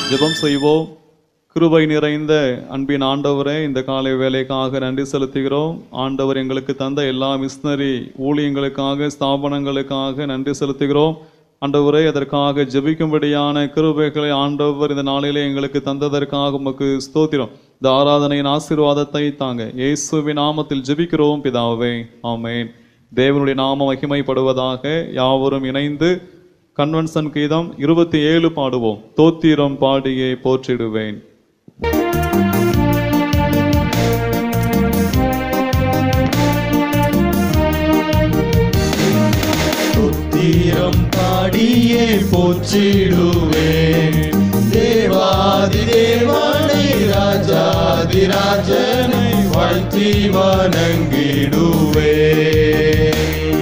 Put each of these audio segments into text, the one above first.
ஜெபம் செய்வோம் கிருபை நிறைந்த அன்பின் ஆண்டவரே இந்த காலை வேலைக்காக நன்றி செலுத்துகிறோம் ஆண்டவர் எங்களுக்கு தந்த எல்லா மிஷினரி ஊழியங்களுக்காக ஸ்தாபனங்களுக்காக நன்றி செலுத்துகிறோம் ஆண்டவரே அதற்காக ஜெபிக்கும்படியான கிருபைகளை ஆண்டவர் இந்த நாளிலே எங்களுக்கு தந்ததற்காக உமக்கு ஸ்தோத்திரம் இந்த ஆராதனையின் ஆசீர்வாதத்தை தாங்க இயேசுவின் நாமத்தில் ஜெபிக்கிறோம் பிதாவே ஆமென் தேவனுடைய நாமம் மகிமைப்படுவதாக யாவரும் இணைந்து கன்வென்ஷன் கீதம் இருபத்தி ஏழு பாடுவோம் தோத்திரம் பாடியே போற்றிடுவேன் தீரம் பாடியே போற்றிடுவேன் தேவாதி தேவனை ராஜாதி ராஜனை வாழ்த்தி வணங்கிடுவேன்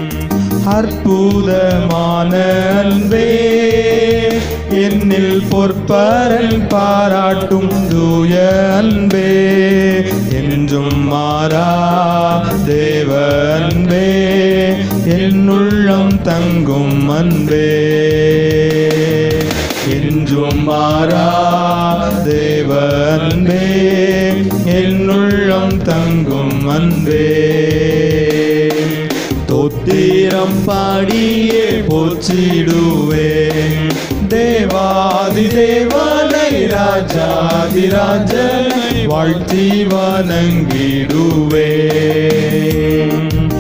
அற்புதமான அன்பே என்னில் பொற்பரன் பாராட்டும் தூய அன்பே என்றும் மாறா தேவ அன்பே என்னுள்ளம் தங்கும் அன்பே என்றும் மாறா தேவ அன்பே என்னுள்ளம் தங்கும் அன்பே தோத்திரம் பாடியே போற்றிடுவேன் தேவாதி தேவனை ராஜாதி ராஜனை வாழ்த்தி வணங்கிடுவேன்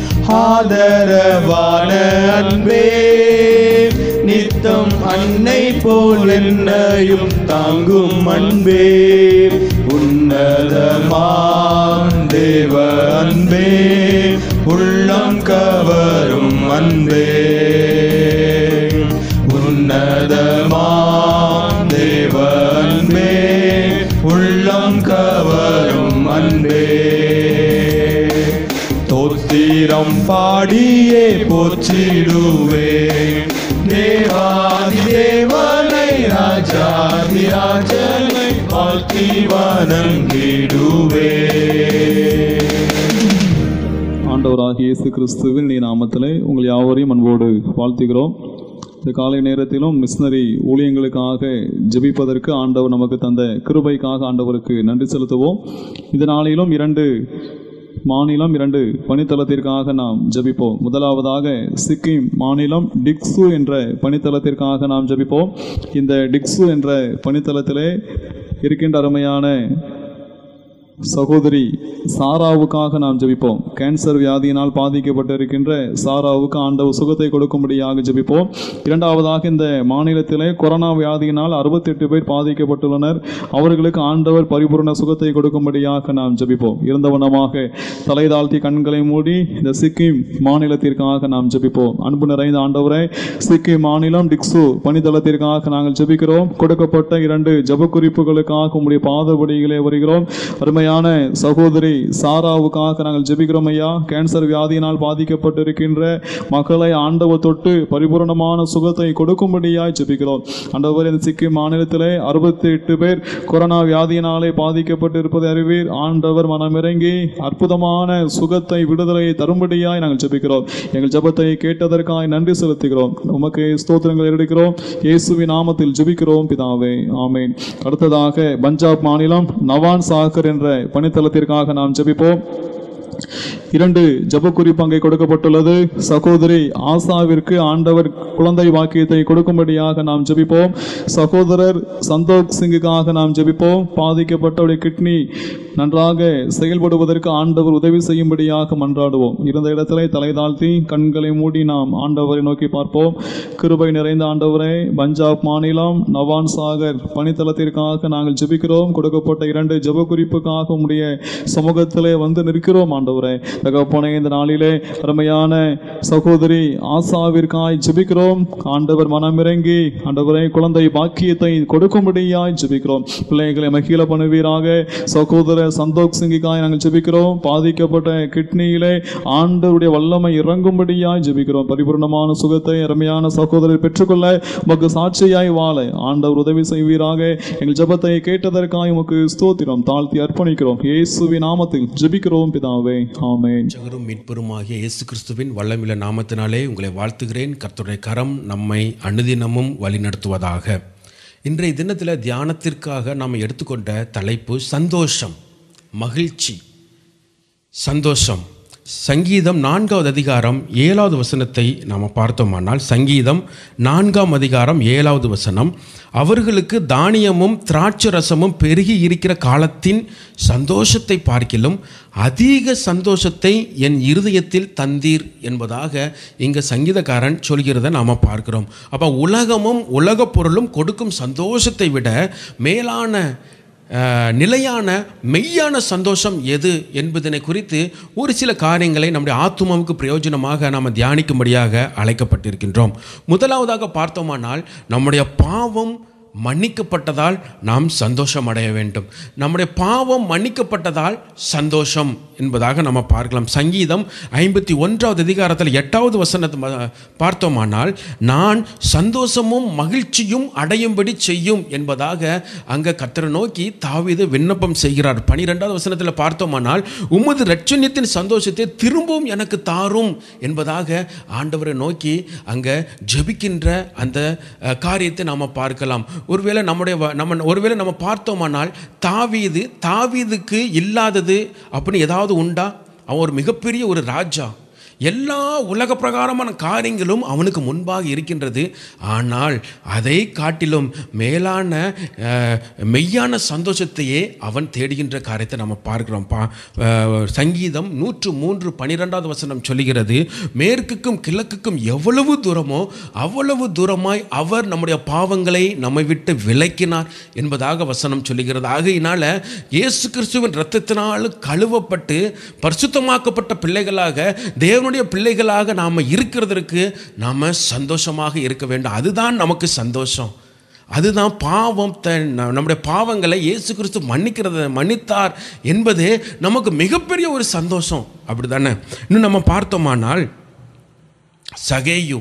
ஆதரவான அன்பே நித்தம் அன்னை போல் என்னையும் தாங்கும் அன்பே உன்னதமான் தேவ அன்பே உள்ளம் கவரும் அன்பே உன்னதமான் தேவ அன்பே உள்ளம் கவரும் அன்பே தோத்திரம் பாடியே போற்றிடுவேன் தேவாதி தேவனை ராஜாதி ராஜனை வாழ்த்தி வணங்கிடுவேன் ஆண்டவராகிய இயேசு கிறிஸ்துவின் நீ நாமத்திலே உங்கள் யாவரையும் அன்போடு வாழ்த்துகிறோம் இந்த காலை நேரத்திலும் மிஷினரி ஊழியங்களுக்காக ஜெபிப்பதற்கு ஆண்டவர் நமக்கு தந்த கிருபைக்காக ஆண்டவருக்கு நன்றி செலுத்துவோம் இந்த நாளிலும் இரண்டு மாநிலம் இரண்டு பணித்தளத்திற்காக நாம் ஜெபிப்போம் முதலாவதாக சிக்கிம் மாநிலம் டிக்ஸு என்ற பணித்தளத்திற்காக நாம் ஜெபிப்போம் இந்த டிக்ஸு என்ற பணித்தளத்திலே இருக்கின்ற அருமையான சகோதரி சாராவுக்காக நாம் ஜெபிப்போம் கேன்சர் வியாதியினால் பாதிக்கப்பட்டிருக்கின்ற சாராவுக்கு ஆண்டவர் சுகத்தை கொடுக்கும்படியாக ஜெபிப்போம் இரண்டாவதாக இந்த மாநிலத்திலே கொரோனா வியாதியினால் அறுபத்தெட்டு பேர் பாதிக்கப்பட்டுள்ளனர் அவர்களுக்கு ஆண்டவர் பரிபூர்ண சுகத்தை கொடுக்கும்படியாக நாம் ஜெபிப்போம் இருந்தவனமாக தலை தாழ்த்தி கண்களை மூடி இந்த சிக்கிம் மாநிலத்திற்காக நாம் ஜெபிப்போம் அன்பு நிறைந்த ஆண்டவரை சிக்கிம் மாநிலம் டிக்ஸு பணித்தளத்திற்காக நாங்கள் ஜெபிக்கிறோம் கொடுக்கப்பட்ட இரண்டு ஜெப குறிப்புகளுக்காக உம்முடைய பாதபடிகளே வருகிறோம் அருமையான சகோதரி சாராவுக்காக நாங்கள் ஜெபிக்கிறோம் ஐயா கேன்சர் வியாதியினால் பாதிக்கப்பட்டிருக்கின்ற மக்களை ஆண்டவர் தொட்டு பரிபூரணமான சுகத்தை கொடுக்கும்படியாய் ஜெபிக்கிறோம் ஆண்டவர் இந்த சிக்கிம் மாநிலத்திலே அறுபத்தி எட்டு பேர் கொரோனா வியாதியினாலே பாதிக்கப்பட்டிருப்பதை அறிவீர் ஆண்டவர் மனமிறங்கி அற்புதமான சுகத்தை விடுதலையை தரும்படியாய் நாங்கள் ஜெபிக்கிறோம் எங்கள் ஜெபத்தை கேட்டதற்காய் நன்றி செலுத்துகிறோம் உமக்கு ஸ்தோத்திரங்கள் எடுக்கிறோம் இயேசுவின் நாமத்தில் ஜெபிக்கிறோம் பிதாவே ஆமென் அடுத்ததாக பஞ்சாப் மாநிலம் நவான் சாகர் என்ற பணித்தளத்திற்காக நாம் ஜெபிப்போம் இரண்டு ஜப குறிப்பு அங்கே கொடுக்கப்பட்டுள்ளது சகோதரி ஆசாவிற்கு ஆண்டவர் குழந்தை வாக்கியத்தை கொடுக்கும்படியாக நாம் ஜெபிப்போம் சகோதரர் சந்தோக் சிங்குக்காக நாம் ஜெபிப்போம் பாதிக்கப்பட்டவருடைய கிட்னி நன்றாக செயல்படுவதற்கு ஆண்டவர் உதவி செய்யும்படியாக மன்றாடுவோம் இருந்த இடத்திலே தலை தாழ்த்தி கண்களை மூடி நாம் ஆண்டவரை நோக்கி பார்ப்போம் கிருபை நிறைந்த ஆண்டவரை பஞ்சாப் மாநிலம் நவான் சாகர் பணித்தளத்திற்காக நாங்கள் ஜெபிக்கிறோம் கொடுக்கப்பட்ட இரண்டு ஜெப குறிப்புக்காக உம்முடைய சமூகத்திலே வந்து நிற்கிறோம் ஆண்டவரே தகப்பனே இந்த நாளிலே அருமையான சகோதரி ஆசாவிற்காய் ஜெபிக்கிறோம் ஆண்டவர் மனமிறங்கி ஆண்டவரே குழந்தை பாக்கியத்தை கொடுக்கும்படியாய் ஜெபிக்கிறோம் பிள்ளைகளை மகிழ பண்ணுவீராக சகோதர சந்தோக் சிங்கிக்காய் நாங்கள் ஜெபிக்கிறோம் பாதிக்கப்பட்ட கிட்னியிலே ஆண்டவருடைய வல்லமை இறங்கும்படியாய் ஜெபிக்கிறோம் பரிபூர்ணமான சுகத்தை அருமையான சகோதரர் பெற்றுக்கொள்ள உமக்கு சாட்சியாய் வாழ ஆண்டவர் உதவி செய்வீராக எங்கள் ஜெபத்தை கேட்டதற்காய் உமக்கு ஸ்தோத்திரம் தாழ்த்தி அர்ப்பணிக்கிறோம் இயேசுவின் நாமத்தில் ஜெபிக்கிறோம் பிதாவே ஆமென் ரட்சகரும் மீட்பருமாகிய இயேசு கிறிஸ்துவின் வல்லமில்ல நாமத்தினாலே உங்களை வாழ்த்துகிறேன் கர்த்தருடைய கரம் நம்மை அனுதினமும் வழிநடத்துவதாக இன்றைய தினத்தில் தியானத்திற்காக நாம் எடுத்துக்கொண்ட தலைப்பு சந்தோஷம் மகிழ்ச்சி சந்தோஷம் சங்கீதம் நான்காவது அதிகாரம் ஏழாவது வசனத்தை நாம் பார்த்தோமானால் சங்கீதம் நான்காம் அதிகாரம் ஏழாவது வசனம் அவர்களுக்கு தானியமும் திராட்சை ரசமும் பெருகி இருக்கிற காலத்தின் சந்தோஷத்தை பார்க்கிலும் அதிக சந்தோஷத்தை என் இருதயத்தில் தந்தீர் என்பதாக இங்கே சங்கீதக்காரன் சொல்கிறத நாம் பார்க்கிறோம் அப்போ உலகமும் உலகப் பொருளும் கொடுக்கும் சந்தோஷத்தை விட மேலான அஹ், நிலையான மெய்யான சந்தோஷம் எது என்பதனை குறித்து ஒரு சில காரியங்களை நம்முடைய ஆத்துமாவுக்கு பிரயோஜனமாக நாம் தியானிக்கும்படியாக அழைக்கப்பட்டிருக்கின்றோம் முதலாவதாக பார்த்தோமானால் நம்முடைய பாவம் மன்னிக்கப்பட்டதால் நாம் சந்தோஷம் அடைய வேண்டும் நம்முடைய பாவம் மன்னிக்கப்பட்டதால் சந்தோஷம் என்பதாக நம்ம பார்க்கலாம் சங்கீதம் ஐம்பத்தி ஒன்றாவது அதிகாரத்தில் எட்டாவது வசனத்தை ம- பார்த்தோமானால் நான் சந்தோஷமும் மகிழ்ச்சியும் அடையும்படி செய்யும் என்பதாக அங்கே கத்தரை நோக்கி தாவீது விண்ணப்பம் செய்கிறார் பனிரெண்டாவது வசனத்தில் பார்த்தோமானால் உமது ரட்சண்யத்தின் சந்தோஷத்தை திரும்பவும் எனக்கு தாரும் என்பதாக ஆண்டவரை நோக்கி அங்கே ஜெபிக்கின்ற அந்த அஹ், காரியத்தை நாம் பார்க்கலாம் ஒருவேளை நம்முடைய வ- நம்ம ஒருவேளை நம்ம பார்த்தோமானால் தாவீது தாவீதுக்கு இல்லாதது அப்படின்னு ஏதாவது உண்டா அவன் ஒரு மிகப்பெரிய ஒரு ராஜா எல்லா உலக பிரகாரமான காரியங்களும் அவனுக்கு முன்பாக இருக்கின்றது ஆனால் அதை காட்டிலும் மேலான அஹ், மெய்யான சந்தோஷத்தையே அவன் தேடுகின்ற காரியத்தை நம்ம பார்க்கிறோம் பா அஹ், சங்கீதம் நூற்று மூன்று பனிரெண்டாவது வசனம் சொல்லுகிறது மேற்குக்கும் கிழக்குக்கும் எவ்வளவு தூரமோ அவ்வளவு தூரமாய் அவர் நம்முடைய பாவங்களை நம்மை விட்டு விலக்கினார் என்பதாக வசனம் சொல்லுகிறது ஆகையினால இயேசு கிறிஸ்துவின் இரத்தத்தினால் கழுவப்பட்டு பரிசுத்தமாக்கப்பட்ட பிள்ளைகளாக தேவனுடைய பிள்ளைகளாக நாம் இருக்கிறதற்கு நாம் சந்தோஷமாக இருக்க வேண்டும் அதுதான் நமக்கு சந்தோஷம் அதுதான் பாவம் நம்முடைய பாவங்களை இயேசு கிறிஸ்து மன்னிக்கிறத மன்னித்தார் என்பதே நமக்கு மிகப்பெரிய ஒரு சந்தோஷம் அப்படி தானே இன்னும் நம்ம பார்த்தோமானால் சகேயு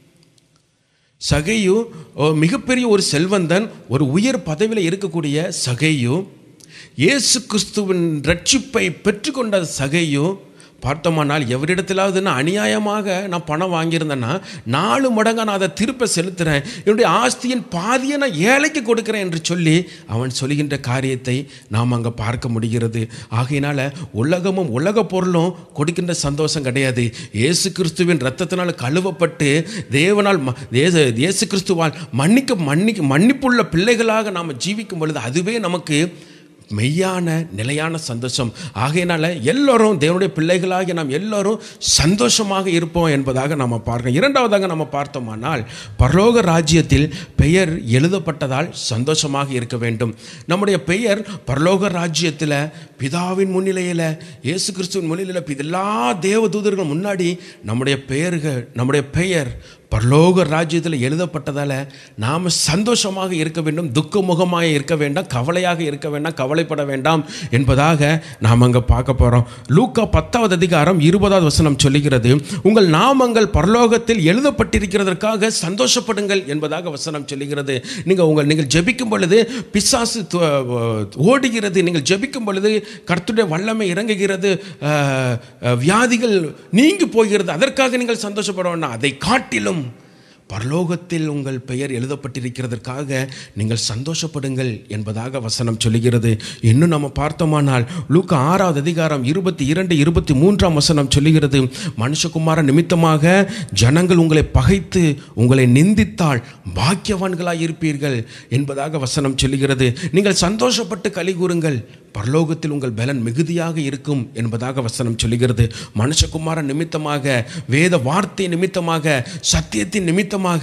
சகையு ஓ, மிகப்பெரிய ஒரு செல்வந்தன் ஒரு உயர் பதவியில் இருக்கக்கூடிய சகையு இயேசு கிறிஸ்துவின் ரட்சிப்பை பெற்றுக்கொண்ட சகையு பார்த்தோமானால் எவரிடத்திலாவது நான் அநியாயமாக நான் பணம் வாங்கியிருந்தேன்னா நாலு மடங்காக நான் அதை திருப்ப செலுத்துகிறேன் என்னுடைய ஆஸ்தியின் பாதியை நான் ஏழைக்கு கொடுக்குறேன் என்று சொல்லி அவன் சொல்லுகின்ற காரியத்தை நாம் அங்கே பார்க்க முடிகிறது ஆகையினால உலகமும் உலக பொருளும் கொடுக்கின்ற சந்தோஷம் கிடையாது இயேசு கிறிஸ்துவின் ரத்தத்தினால் கழுவப்பட்டு தேவனால் ம- தேச- இயேசு கிறிஸ்துவால் மன்னிக்க மன்னிக்க மன்னிப்புள்ள பிள்ளைகளாக நாம் ஜீவிக்கும் பொழுது அதுவே நமக்கு மெய்யான நிலையான சந்தோஷம் ஆகையினால எல்லோரும் தேவனுடைய பிள்ளைகளாகிய நாம் எல்லோரும் சந்தோஷமாக இருப்போம் என்பதாக நாம் பார்க்கிறோம் இரண்டாவதாக நம்ம பார்த்தோமானால் பரலோக ராஜ்யத்தில் பெயர் எழுதப்பட்டதால் சந்தோஷமாக இருக்க வேண்டும் நம்முடைய பெயர் பரலோக ராஜ்யத்தில் பிதாவின் முன்னிலையில் இயேசு கிறிஸ்துவின் முன்னிலையில் எல்லா தேவதூதர்கள் முன்னாடி நம்முடைய பெயர்கள் நம்முடைய பெயர் பரலோக ராஜ்யத்தில் எழுதப்பட்டதால் நாம் சந்தோஷமாக இருக்க வேண்டும் துக்கமுகமாக இருக்க வேண்டாம் கவலையாக இருக்க வேண்டாம் கவலைப்பட வேண்டாம் என்பதாக நாம் அங்கே பார்க்க போகிறோம் லூக்கா பத்தாவது அதிகாரம் இருபதாவது வசனம் சொல்லுகிறது உங்கள் நாமங்கள் பரலோகத்தில் எழுதப்பட்டிருக்கிறதற்காக சந்தோஷப்படுங்கள் என்பதாக வசனம் சொல்லுகிறது நீங்கள் உங்கள் நீங்கள் ஜெபிக்கும் பொழுது பிசாசு து- ஓடுகிறது நீங்கள் ஜெபிக்கும் பொழுது கர்த்தருடைய வல்லமை இறங்குகிறது அஹ், அஹ், வியாதிகள் நீங்கி போகிறது அதற்காக நீங்கள் சந்தோஷப்பட வேண்டாம் அதை காட்டிலும் பரலோகத்தில் உங்கள் பெயர் எழுதப்பட்டிருக்கிறதற்காக நீங்கள் சந்தோஷப்படுங்கள் என்பதாக வசனம் சொல்லுகிறது இன்னும் நம்ம பார்த்தோமானால் லூக்கா ஆறாவது அதிகாரம் இருபத்தி இரண்டு இருபத்தி மூன்றாம் வசனம் சொல்லுகிறது மனுஷகுமார நிமித்தமாக ஜனங்கள் உங்களை பகைத்து உங்களை நிந்தித்தால் பாக்கியவான்களாய் இருப்பீர்கள் என்பதாக வசனம் சொல்லுகிறது நீங்கள் சந்தோஷப்பட்டு களி கூறுங்கள் பரலோகத்தில் உங்கள் பலன் மிகுதியாக இருக்கும் என்பதாக வசனம் சொல்லுகிறது மனுஷகுமார நிமித்தமாக வேத வார்த்தை நிமித்தமாக சத்தியத்தின் நிமித்தமாக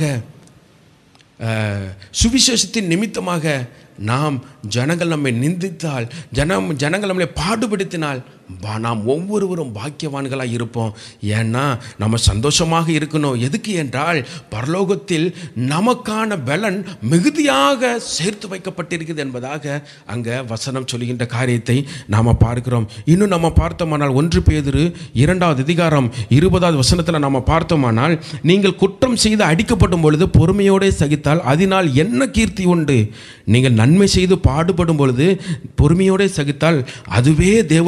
அஹ், சுவிசேஷத்தின் நிமித்தமாக நாம் ஜனங்கள் நம்மை நிந்தித்தால் ஜனம் ஜனங்கள் நம்மளை பாடுபடுத்தினால் பா- நாம் ஒவ்வொருவரும் பாக்கியவான்களாக இருப்போம் ஏன்னா நம்ம சந்தோஷமாக இருக்கணும் எதுக்கு என்றால் பரலோகத்தில் நமக்கான பலன் மிகுதியாக சேர்த்து வைக்கப்பட்டிருக்குது என்பதாக அங்கே வசனம் சொல்லுகின்ற காரியத்தை நாம் பார்க்கிறோம் இன்னும் நம்ம பார்த்தோமானால் ஒன்று பேதுரு இரண்டாவது அதிகாரம் இருபதாவது வசனத்தில் நாம் பார்த்தோமானால் நீங்கள் குற்றம் செய்து அடிக்கப்படும் பொழுது பொறுமையோடு சகித்தால் அதனால் என்ன கீர்த்தி உண்டு நீங்கள் நன்மை செய்து பாடுபடும் பொழுது பொறுமையோடு சகித்தால் அதுவே தேவனுக்கு முன்பாக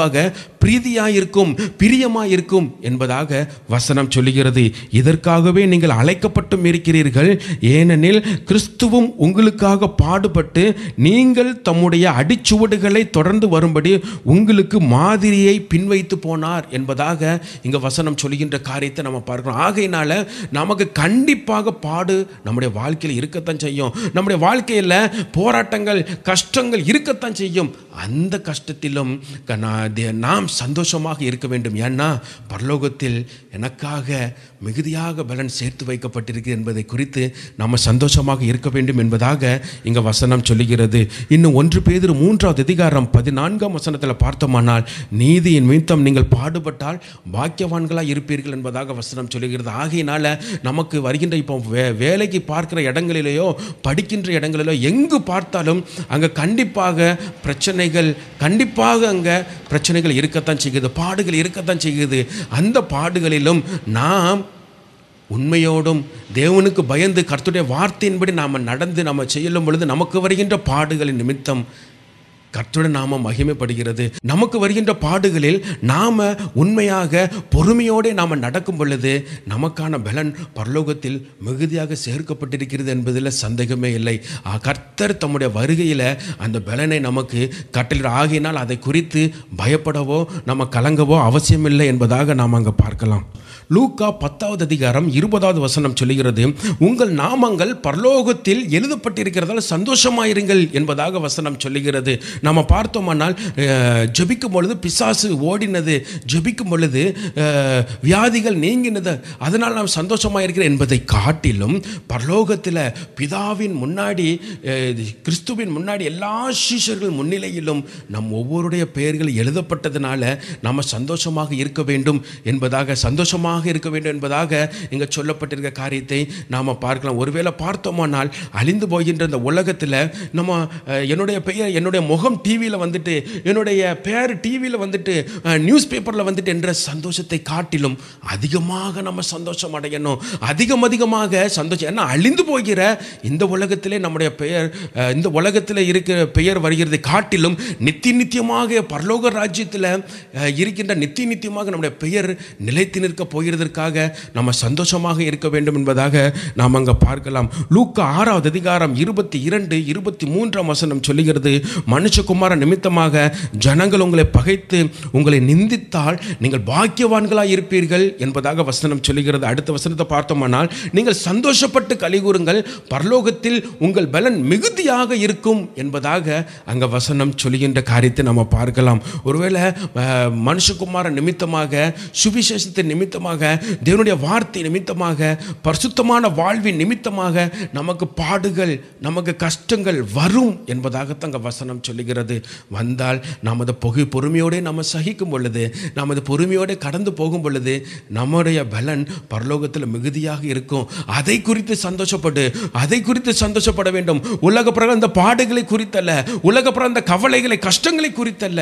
முன்பாக பிரீதியாயிருக்கும் பிரியமாயிருக்கும் என்பதாக வசனம் சொல்லுகிறது இதற்காகவே நீங்கள் அழைக்கப்பட்டும் இருக்கிறீர்கள் ஏனெனில் கிறிஸ்துவும் உங்களுக்காக பாடுபட்டு நீங்கள் தம்முடைய அடிச்சுவடுகளை தொடர்ந்து வரும்படி உங்களுக்கு மாதிரியை பின்வைத்து போனார் என்பதாக இங்க வசனம் சொல்லுகின்ற காரியத்தை நம்ம பார்க்கிறோம் ஆகையினால நமக்கு கண்டிப்பாக பாடு நம்முடைய வாழ்க்கையில் இருக்கத்தான் செய்யும் நம்முடைய வாழ்க்கையில் போராட்டங்கள் கஷ்டங்கள் இருக்கத்தான் செய்யும் அந்த கஷ்டத்திலும் க- நான் தே- நாம் சந்தோஷமாக இருக்க வேண்டும் ஏன்னா பரலோகத்தில் எனக்காக மிகுதியாக பலன் சேர்த்து வைக்கப்பட்டிருக்கு என்பதை குறித்து நம்ம சந்தோஷமாக இருக்க வேண்டும் என்பதாக இங்க வசனம் சொல்லுகிறது இன்னும் ஒன்று பேதர் மூன்றாவது அதிகாரம் பதினான்காம் வசனத்தில் பார்த்தோமானால் நீதியின் நிமித்தம் நீங்கள் பாடுபட்டால் பாக்கியவான்களாக இருப்பீர்கள் என்பதாக வசனம் சொல்லுகிறது ஆகையினால நமக்கு வருகின்ற இப்போ வே வேலைக்கு பார்க்கிற இடங்களிலேயோ படிக்கின்ற இடங்களிலோ எங்கு பார்த்தாலும் அங்கே கண்டிப்பாக பிரச்சனைகள் கண்டிப்பாக அங்கே பிரச்சனைகள் இருக்கத்தான் செய்கிறது பாடுகள் இருக்கத்தான் செய்கிறது அந்த பாடுகளிலும் நாம் உண்மையோடும் தேவனுக்கு பயந்து கர்த்தருடைய வார்த்தையின்படி நாம் நடந்து நம்ம செய்யும் பொழுது நமக்கு வருகின்ற பாடுகளின் நிமித்தம் கர்த்தருடைய நாம மகிமைப்படுகிறது நமக்கு வருகின்ற பாடுகளில் நாம உண்மையாக பொறுமையோடு நாம் நடக்கும் பொழுது நமக்கான பலன் பரலோகத்தில் மிகுதியாக சேர்க்கப்பட்டிருக்கிறது என்பதில் சந்தேகமே இல்லை ஆ, கர்த்தர் தம்முடைய வருகையில் அந்த பலனை நமக்கு கட்டளை ஆகினால் அதை குறித்து பயப்படவோ நம்ம கலங்கவோ அவசியமில்லை என்பதாக நாம் அங்கே பார்க்கலாம் லூக்கா பத்தாவது அதிகாரம் இருபதாவது வசனம் சொல்லுகிறது உங்கள் நாமங்கள் பரலோகத்தில் எழுதப்பட்டிருக்கிறதால் சந்தோஷமாயிருங்கள் என்பதாக வசனம் சொல்லுகிறது நம்ம பார்த்தோமானால் அஹ், ஜெபிக்கும் பொழுது பிசாசு ஓடினது ஜெபிக்கும் பொழுது அஹ், வியாதிகள் நீங்கினது அதனால் நாம் சந்தோஷமாக இருக்கிறோம் என்பதை காட்டிலும் பரலோகத்தில் பிதாவின் முன்னாடி அஹ், கிறிஸ்துவின் முன்னாடி எல்லா சீஷர்கள் முன்னிலையிலும் நம் ஒவ்வொருடைய பெயர்கள் எழுதப்பட்டதுனால நம்ம சந்தோஷமாக இருக்க வேண்டும் என்பதாக சந்தோஷமாக இருக்க வேண்டும் என்பதாக இங்கே சொல்லப்பட்டிருக்க காரியத்தை நாம் பார்க்கலாம் ஒருவேளை பார்த்தோமானால் அழிந்து போகின்ற இந்த உலகத்தில் நம்ம அஹ், என்னுடைய பெயர் என்னுடைய முகம் டிவியில் வந்துட்டு என்னுடைய பேர் டிவியில் வந்துட்டு நியூஸ் பேப்பரில் வந்துட்டு என்ற சந்தோஷத்தை காட்டிலும் அதிகமாக நம்ம சந்தோஷம் அடையணும் அதிகம் அதிகமாக சந்தோஷம் ஏன்னா அழிந்து போகிற இந்த உலகத்திலே நம்முடைய பெயர் அஹ், இந்த உலகத்தில் இருக்கிற பெயர் வருகிறதை காட்டிலும் நித்திய நித்தியமாக பரலோக ராஜ்யத்தில் அஹ், இருக்கின்ற நித்திய நித்தியமாக நம்முடைய பெயர் நிலைத்து நிற்க போகிறதற்காக நம்ம சந்தோஷமாக இருக்க வேண்டும் என்பதாக நாம் அங்கே பார்க்கலாம் லூக்கா ஆறாவது அதிகாரம் இருபத்தி இரண்டு இருபத்தி மூன்றாம் வசனம் சொல்லுகிறது மனுஷகுமார நிமித்தமாக ஜனங்கள் உங்களை பகைத்து உங்களை நிந்தித்தால் நீங்கள் பாக்கியவான்களாக இருப்பீர்கள் என்பதாக வசனம் சொல்லுகிறது அடுத்த வசனத்தை பார்த்தோமானால் நீங்கள் சந்தோஷப்பட்டு கலிகூறுங்கள் பரலோகத்தில் உங்கள் பலன் மிகுதியாக இருக்கும் என்பதாக அங்கே வசனம் சொல்லுகின்ற காரியத்தை நம்ம பார்க்கலாம் ஒருவேளை அஹ், மனுஷகுமார நிமித்தமாக சுவிசேஷத்தின் நிமித்தமாக தேவனுடைய வார்த்தை நிமித்தமாக பரிசுத்தமான வாழ்வின் நிமித்தமாக நமக்கு பாடுகள் நமக்கு கஷ்டங்கள் வரும் என்பதாகத்தான் அங்கே வசனம் சொல்லுகிறது வந்தால் நாம் அதை பொகு பொறுமையோடு நம்ம சகிக்கும் பொழுது நாம் அதை பொறுமையோடு கடந்து போகும் பொழுது நம்முடைய பலன் பரலோகத்தில் மிகுதியாக இருக்கும் அதை குறித்து சந்தோஷப்படு அதை குறித்து சந்தோஷப்பட வேண்டும் உலக பிரகாரம் இந்த பாடுகளை குறித்தல்ல உலக பிரகாரம் இந்த கவலைகளை கஷ்டங்களை குறித்தல்ல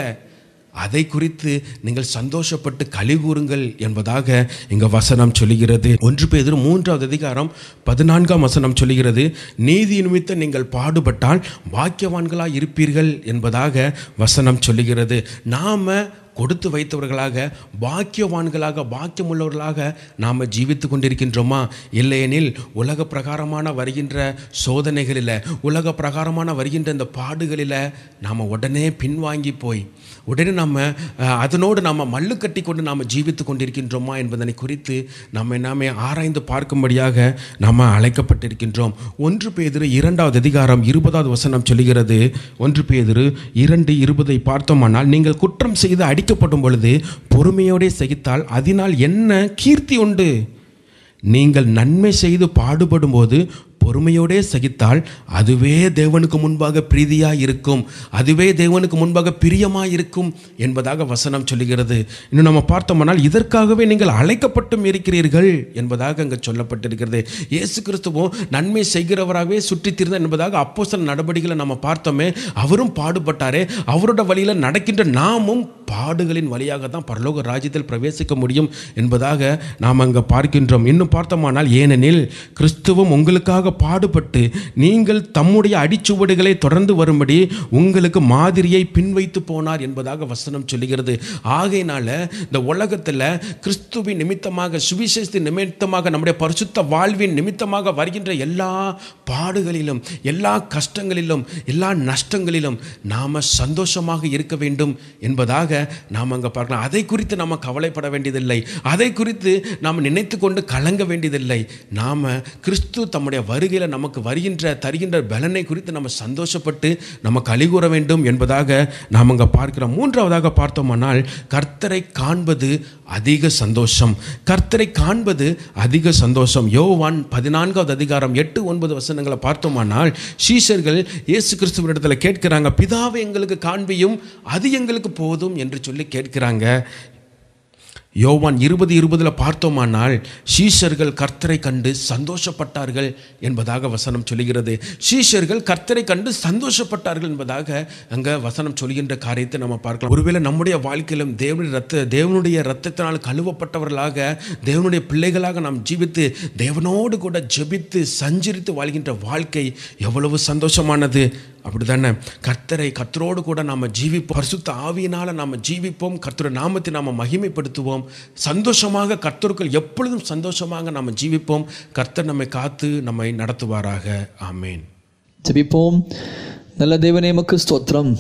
அதை குறித்து நீங்கள் சந்தோஷப்பட்டு களி கூறுங்கள் என்பதாக இங்க வசனம் சொல்லுகிறது ஒன்று பேதர் மூன்றாவது அதிகாரம் பதினான்காம் வசனம் சொல்லுகிறது நீதி நிமித்தம் நீங்கள் பாடுபட்டால் பாக்கியவான்களாக இருப்பீர்கள் என்பதாக வசனம் சொல்லுகிறது நாம கொடுத்து வைத்தவர்களாக பாக்கியவான்களாக பாக்கியமுள்ளவர்களாக நாம் ஜீவித்து கொண்டிருக்கின்றோமா இல்லையெனில் உலக பிரகாரமான வருகின்ற சோதனைகளில் உலக பிரகாரமான வருகின்ற இந்த பாடுகளில் நாம் உடனே பின்வாங்கி போய் உடனே நம்ம அஹ், அதனோடு நாம் மல்லு கட்டி கொண்டு நாம் ஜீவித்து கொண்டிருக்கின்றோமா என்பதனை குறித்து நம்மை நாமே ஆராய்ந்து பார்க்கும்படியாக நாம் அழைக்கப்பட்டிருக்கின்றோம் ஒன்று பேதிரு இரண்டாவது அதிகாரம் இருபதாவது வசனம் சொல்லுகிறது ஒன்று பேதிரு இரண்டு இருபதை பார்த்தோமானால் நீங்கள் குற்றம் செய்து அடிக்கப்படும் பொழுது பொறுமையோடே சகித்தால் அதனால் என்ன கீர்த்தி உண்டு நீங்கள் நன்மை செய்து பாடுபடும் போது பொறுமையோடே சகித்தால் அதுவே தேவனுக்கு முன்பாக பிரீதியாக இருக்கும் அதுவே தேவனுக்கு முன்பாக பிரியமாக இருக்கும் என்பதாக வசனம் சொல்லுகிறது இன்னும் நம்ம பார்த்தோம்னால் இதற்காகவே நீங்கள் அழைக்கப்பட்டும் இருக்கிறீர்கள் என்பதாக அங்கே சொல்லப்பட்டிருக்கிறது இயேசு கிறிஸ்துவும் நன்மை செய்கிறவராகவே சுற்றித் திரிந்தார் என்பதாக அப்போஸ்தலர் நடவடிக்கைகளை நம்ம பார்த்தோமே அவரும் பாடுபட்டாரே அவரோட வழியில் நடக்கின்ற நாமும் பாடுகளின் வழியாக தான் பரலோக ராஜ்யத்தில் பிரவேசிக்க முடியும் என்பதாக நாம் அங்கே பார்க்கின்றோம் இன்னும் பார்த்தோமானால் ஏனெனில் கிறிஸ்துவும் உங்களுக்காக நமக்காக பாடுபட்டு நீங்கள் தம்முடைய அடிச்சுவடுகளை தொடர்ந்து வரும்படி உங்களுக்கு மாதிரியை பின்வைத்து போனார் என்பதாக வசனம் சொல்லுகிறது ஆகையினால இந்த உலகத்தில் கிறிஸ்துவின் நிமித்தமாக சுவிசேஷத்தின் நிமித்தமாக நம்முடைய பரிசுத்த வாழ்வின் நிமித்தமாக வருகின்ற எல்லா பாடுகளிலும் எல்லா கஷ்டங்களிலும் எல்லா நஷ்டங்களிலும் நாம் சந்தோஷமாக இருக்க வேண்டும் என்பதாக நாம் அங்கே பார்க்கலாம் அதை குறித்து நாம் கவலைப்பட வேண்டியதில்லை அதை குறித்து நாம் நினைத்து கொண்டு கலங்க வேண்டியதில்லை நாம் கிறிஸ்து தம்முடைய வருகையில் நமக்கு வருகின்ற தருகின்ற பலனை குறித்து நம்ம சந்தோஷப்பட்டு நம்ம கலிகூற வேண்டும் என்பதாக நாம் அங்கே பார்க்கிறோம் மூன்றாவதாக பார்த்தோமானால் கர்த்தரை காண்பது அதிக சந்தோஷம் கர்த்தரை காண்பது அதிக சந்தோஷம் யோவான் பதினான்காவது அதிகாரம் எட்டு ஒன்பது வசனங்களை பார்த்தோமானால் சீஷர்கள் இயேசு கிறிஸ்துவனிடத்தில் கேட்கிறாங்க பிதாவை எங்களுக்கு காண்பியும் அது எங்களுக்கு போதும் என்று சொல்லி கேட்கிறாங்க யோவான் இருபது இருபதில் பார்த்தோமானால் சீஷர்கள் கர்த்தரை கண்டு சந்தோஷப்பட்டார்கள் என்பதாக வசனம் சொல்லுகிறது சீஷர்கள் கர்த்தரை கண்டு சந்தோஷப்பட்டார்கள் என்பதாக அங்கே வசனம் சொல்கின்ற காரியத்தை நம்ம பார்க்கலாம் ஒருவேளை நம்முடைய வாழ்க்கையிலும் தேவனுடைய ரத்த தேவனுடைய ரத்தத்தினால் கழுவப்பட்டவர்களாக தேவனுடைய பிள்ளைகளாக நாம் ஜீவித்து தேவனோடு கூட ஜெபித்து சஞ்சரித்து வாழ்கின்ற வாழ்க்கை எவ்வளவு சந்தோஷமானது அப்படிதானே கர்த்தரை கர்த்தரோடு கூட நாம் ஜீவிப்போம் பரிசுத்த ஆவியினால் நாம் ஜீவிப்போம் கர்த்தருடைய நாமத்தை நாம் மகிமைப்படுத்துவோம் சந்தோஷமாக கர்த்தருக்குள் எப்பொழுதும் சந்தோஷமாக நாம் ஜீவிப்போம் கர்த்தர் நம்மை காத்து நம்மை நடத்துவாராக ஆமேன் ஜெபிப்போம் நல்ல தேவனே எமக்கு ஸ்தோத்திரம்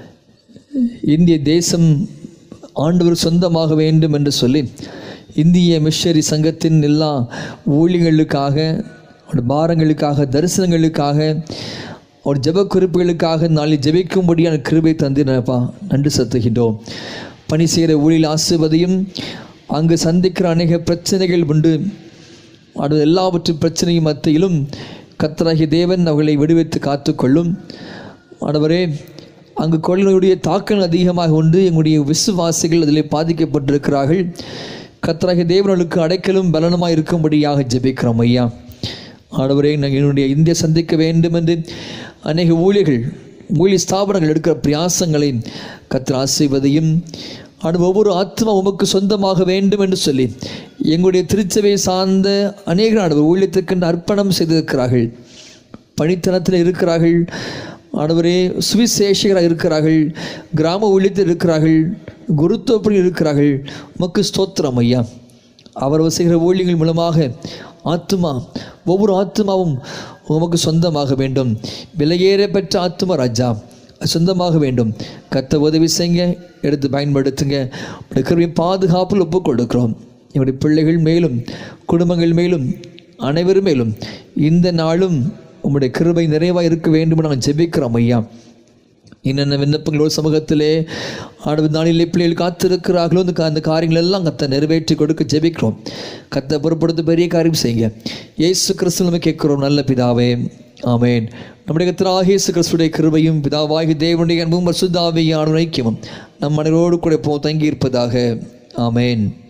இந்திய தேசம் ஆண்டவர் சொந்தமாக வேண்டும் என்று சொல்லி இந்திய மிஷரி சங்கத்தின் எல்லா ஊழியர்களுக்காக அவருடைய பாரங்களுக்காக தரிசனங்களுக்காக அவர் ஜெப குறிப்புகளுக்காக நாளை ஜெபிக்கும்படியான கிருபை தந்தினப்பா நன்றி செலுத்துகின்றோம் பணி செய்கிற ஊழியர் ஆசிர்வதையும் அங்கு சந்திக்கிற அநேக பிரச்சனைகள் உண்டு அது எல்லாவற்றின் பிரச்சனையும் மத்தியிலும் கத்தராகிய தேவன் அவர்களை விடுவித்து காத்துக்கொள்ளும் ஆண்டவரே அங்கு கொள்ளையுடைய தாக்கங்கள் அதிகமாக உண்டு எங்களுடைய விசுவாசிகள் அதில் பாதிக்கப்பட்டிருக்கிறார்கள் கத்தராகிய தேவர்களுக்கு அடைக்கலும் பலனுமாய் இருக்கும்படியாக ஜெபிக்கிறோம் ஐயா ஆண்டவரே நாங்கள் என்னுடைய இந்திய சந்திக்க வேண்டும் என்று அநேக ஊழியர்கள் ஊழிய ஸ்தாபனங்கள் எடுக்கிற பிரயாசங்களை கத்தர் ஆசைவதையும் ஆண்டு ஒவ்வொரு ஆத்மா உமக்கு சொந்தமாக வேண்டும் என்று சொல்லி எங்களுடைய திருச்சபை சார்ந்த அநேக ஆண்டவர் ஊழியத்திற்கென்று அர்ப்பணம் செய்திருக்கிறார்கள் பணித்தனத்தில் இருக்கிறார்கள் ஆண்டவரே சுவிசேஷகராக இருக்கிறார்கள் கிராம ஊழியத்தில் இருக்கிறார்கள் குருத்துவப்படி இருக்கிறார்கள் உமக்கு ஸ்தோத்திரம் ஐயா அவர் செய்கிற ஊழியங்கள் மூலமாக ஆத்மா ஒவ்வொரு ஆத்மாவும் உமக்கு சொந்தமாக வேண்டும் விலையேற பெற்ற ஆத்மா ராஜா அது சொந்தமாக வேண்டும் கத்த உதவி செய்யுங்க எடுத்து பயன்படுத்துங்க உடைய கருவியை பாதுகாப்பில் ஒப்புக் கொடுக்கிறோம் என்னுடைய பிள்ளைகள் மேலும் குடும்பங்கள் மேலும் அனைவரும் மேலும் இந்த நாளும் உம்முடைய கிருபை நிறைவாக இருக்க வேண்டும் நாங்கள் ஜெபிக்கிறோம் ஐயா என்னென்ன விண்ணப்பங்களோட சமூகத்திலே ஆண்டு நாளிலே பிள்ளைகள் காத்திருக்கிறார்களோ அந்த கா- அந்த காரியங்கள் எல்லாம் கத்தை நிறைவேற்றி கொடுக்க ஜெபிக்கிறோம் கத்தை பொறுப்படுத்த பெரிய காரியம் செய்யுங்க இயேசு கிறிஸ்து நம்ம கேட்கிறோம் நல்ல பிதாவே ஆமென் நம்முடைய கத்தராக இயேசு கிறிஸ்துடைய கிருபையும் பிதாவாகி தேவனுடைய அன்பும் பரிசுத்தாவியான ஐக்கியமும் நம் மனரோடு கூட போ தங்கி இருப்பதாக ஆமென்